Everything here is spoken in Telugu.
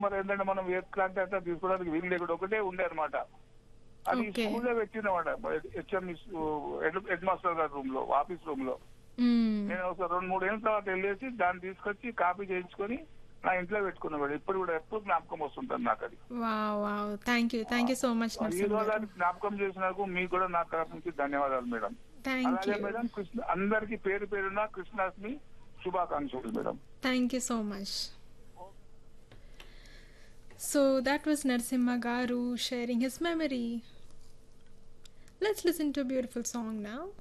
మరి ఏంటంటే మనం ఏ క్లాంటి అంతా తీసుకోవడానికి వీలు లేకుండా ఒకటే ఉండే అనమాట అది Okay. స్కూల్లో పెట్టిందన్నమాట హెచ్ఎం హెడ్ మాస్టర్ గారి రూమ్ లో ఆఫీస్ రూమ్ లో మ్మ్. నేను ఒక రెండు మూడు ఏళ్ళ తర్వాత వెళ్ళేసి దాన్ని తీసుకొచ్చి కాపీ చేయించుకొని నా ఇంట్లో పెట్టుకున్నాడు ఇప్పుడు కూడా ఎప్పుడు జ్ఞాపకం వస్తుంటుంది నాకు అది wow wow thank you thank you so much ఈ నరసింహ రోజు గారు అది జ్ఞాపకం చేసినందుకు మీకు కూడా నా తరఫు నుంచి ధన్యవాదాలు మేడం థ్యాంక్ అలాగే యూ మేడం కృష్ణ అందరికి పేరు పేరున కృష్ణాష్టమి శుభాకాంక్షలు madam thank you so much so that was Narsimha Garu sharing his memory. Let's listen to a beautiful song now.